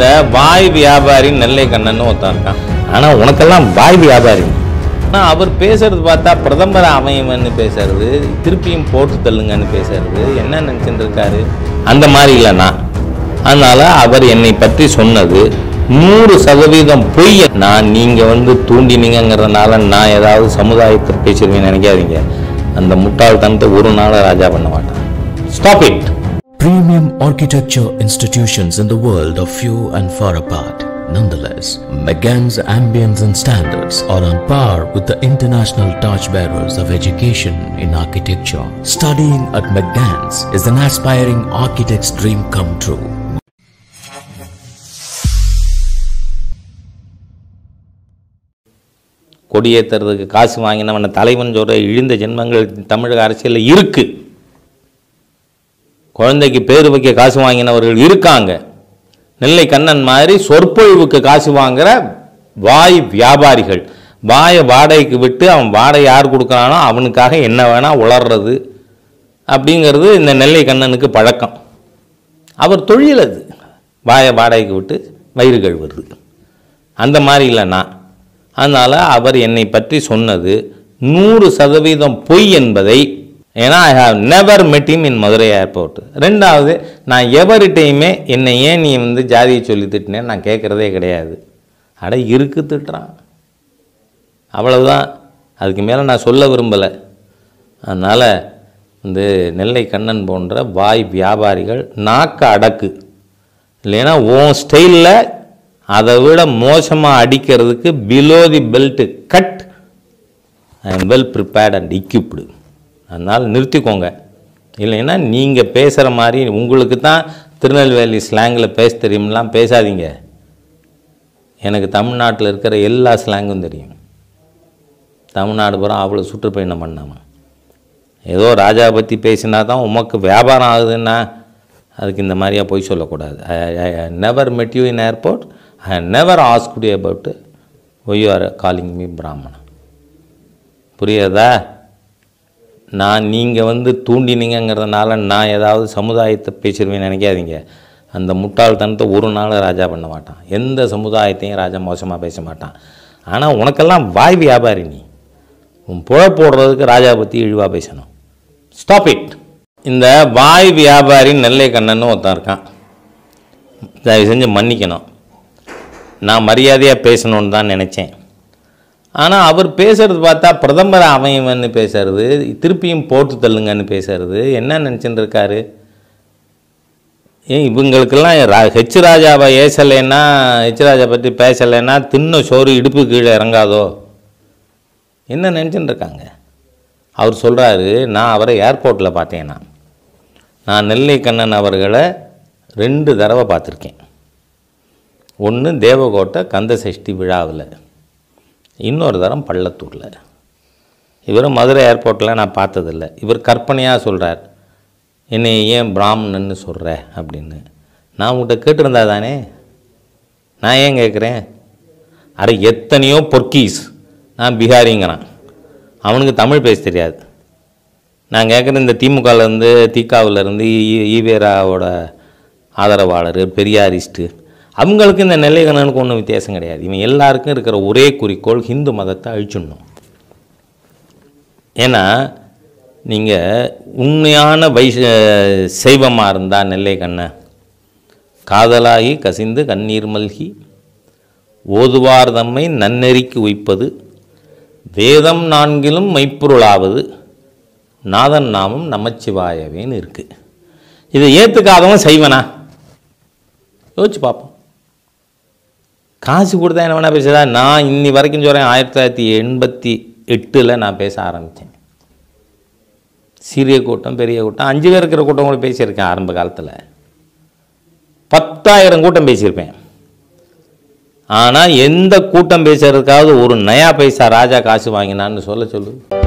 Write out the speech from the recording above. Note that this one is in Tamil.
இந்த வாய் வியாபாரி நெல்லை கண்ணன் ஒருத்தன் இருக்கான் ஆனால் உனக்கெல்லாம் வாய் வியாபாரி ஆனால் அவர் பேசுறது பார்த்தா பிரதமர் அமையவன்னு பேசுறது திருப்பியும் போட்டு தள்ளுங்கன்னு பேசுறது என்ன நினச்சிட்டு இருக்காரு அந்த மாதிரி இல்லை நான் அதனால அவர் என்னை பற்றி சொன்னது நூறு சதவீதம் பொய் நான் நீங்கள் வந்து தூண்டினீங்கிறதுனால நான் ஏதாவது சமுதாயத்தை பேசிடுவேன்னு நினைக்காதீங்க அந்த முட்டாள்தனத்தை ஒரு நாள் ராஜா பண்ண மாட்டேன் stop it Premium architecture institutions in the world are few and far apart. Nonetheless, McGann's ambience and standards are on par with the international torchbearers of education in architecture. Studying at McGann's is an aspiring architect's dream come true. கொடியேற்றுறதுக்கு காசு வாங்கினவன தலைவன் சொல்கிற இழிந்த ஜென்மங்கள் தமிழக அரசியலில் இருக்கு குழந்தைக்கு பேர் வைக்க காசு வாங்கினவர்கள் இருக்காங்க நெல்லை கண்ணன் மாதிரி சொற்பொழிவுக்கு காசு வாங்குற வாய் வியாபாரிகள் வாயை வாடகைக்கு விட்டு அவன் வாடகை யார் கொடுக்குறானோ அவனுக்காக என்ன வேணால் உளர்றது அப்படிங்கிறது இந்த நெல்லை கண்ணனுக்கு பழக்கம் அவர் தொழில் அது வாயை வாடகைக்கு விட்டு வயிறு கழுவுறது அந்த மாதிரி இல்லை நான் அதனால் அவர் என்னை பற்றி சொன்னது நூறு சதவீதம் பொய் என்பதை ஏன்னா I have never met him in Madurai airport ரெண்டாவது நான் எவர்கிட்டையுமே என்னை ஏன் நீ வந்து ஜாதியை சொல்லி திட்டினேன்னு நான் கேட்குறதே கிடையாது அட இருக்கு திட்டுறான் அவ்வளவுதான் அதுக்கு மேலே நான் சொல்ல விரும்பலை அதனால் வந்து நெல்லை கண்ணன் போன்ற வாய் வியாபாரிகள் நாக்க அடக்கு இல்லைன்னா உன் ஸ்டைலில் அதை விட மோசமாக அடிக்கிறதுக்கு below the belt cut I am well prepared and equipped அதனால் நிறுத்திக்கோங்க இல்லைன்னா நீங்கள் பேசுகிற மாதிரி உங்களுக்கு தான் திருநெல்வேலி ஸ்லாங்கில் பேச தெரியும்லாம் பேசாதீங்க எனக்கு தமிழ்நாட்டில் இருக்கிற எல்லா ஸ்லாங்கும் தெரியும் தமிழ்நாடு பூரா அவ்வளோ சுற்றுப்பயணம் பண்ணாமல் ஏதோ ராஜா பற்றி பேசினா தான் உமக்கு வியாபாரம் ஆகுதுன்னா அதுக்கு இந்த மாதிரியா போய் சொல்லக்கூடாது I never met you in airport I never asked about why are calling me பிராமணன் புரியுதா நான் நீங்கள் வந்து தூண்டினீங்கிறதுனால நான் ஏதாவது சமுதாயத்தை பேசிடுவேன்னு நினைக்காதீங்க அந்த முட்டாள்தனத்தை ஒரு நாள் ராஜா பண்ண மாட்டான் எந்த சமுதாயத்தையும் ராஜா மோசமாக பேச மாட்டான் ஆனால் உனக்கெல்லாம் வாய் வியாபாரி நீ உன் புழ போடுறதுக்கு ராஜா பற்றி இழிவாக பேசணும் ஸ்டாப் இட் இந்த வாய் வியாபாரி நெல்லை கண்ணன்னு ஒருத்தன் இருக்கான் தயவு செஞ்சு மன்னிக்கணும் நான் மரியாதையாக பேசணும்னு தான் நினச்சேன் ஆனால் அவர் பேசுறது பார்த்தா பிரதமர் அமையவன்னு பேசுறது திருப்பியும் போட்டு தள்ளுங்கன்னு பேசுறது என்ன நினச்சிட்டு இருக்காரு ஏன் இவங்களுக்கெல்லாம் ரா- ஹெச் ராஜாவை ஏசலைன்னா ஹெச் ராஜா பற்றி பேசலைன்னா தின்ன சோறு இடுப்பு கீழே இறங்காதோ என்ன நினச்சிட்டு இருக்காங்க அவர் சொல்கிறாரு நான் அவரை ஏர்போர்ட்டில் பார்த்தேன் நான் நான் நெல்லை கண்ணன் அவர்களை ரெண்டு தடவை பார்த்துருக்கேன் ஒன்று தேவகோட்டை கந்த சஷ்டி விழாவில் இன்னொரு தரம் பள்ளத்தூரில் இவர் மதுரை ஏர்போர்ட்டில் நான் பார்த்ததில்ல இவர் கற்பனையாக சொல்கிறார் என்னை ஏன் பிராமணன்னு சொல்கிற அப்படின்னு நான் உங்கள்கிட்ட கேட்டிருந்தா தானே நான் ஏன் கேட்குறேன் அட எத்தனையோ பொர்க்கீஸ் நான் பீகாரிங்கிறான் அவனுக்கு தமிழ் பேச தெரியாது நான் கேட்குற இந்த திமுகலேருந்து திகாவிலேருந்து ஈவேராவோட ஆதரவாளர் பெரியாரிஸ்ட்டு அவங்களுக்கு இந்த நெல்லைக்கண்ணனுக்கு ஒன்றும் வித்தியாசம் கிடையாது இவன் எல்லாருக்கும் இருக்கிற ஒரே குறிக்கோள் ஹிந்து மதத்தை அழிச்சிடணும் ஏன்னா நீங்கள் உண்மையான வைஷ சைவமாக இருந்தால் நெல்லை கண்ணன் காதலாகி கசிந்து கண்ணீர் மல்கி ஓதுவார் தம்மை நன்னெறிக்கு உய்ப்பது வேதம் நான்கிலும் மெய்ப்பொருளாவது நாதன் நாமம் நமச்சிவாயவேன்னு இருக்குது இதை ஏற்றுக்காதவன் செய்வனா யோசிச்சு பார்ப்போம் காசு கொடுத்தா என்ன வேணா பேசுதா நான் இன்னி வரைக்கும் சொல்கிறேன் ஆயிரத்தி தொள்ளாயிரத்தி எண்பத்தி எட்டில் நான் பேச ஆரம்பித்தேன் சிறிய கூட்டம் பெரிய கூட்டம் அஞ்சு பேர் இருக்கிற கூட்டம் கூட பேசியிருக்கேன் ஆரம்ப காலத்தில் பத்தாயிரம் கூட்டம் பேசியிருப்பேன் ஆனால் எந்த கூட்டம் பேசுறதுக்காவது ஒரு நயா பைசா ராஜா காசு வாங்கினான்னு சொல்ல சொல்லு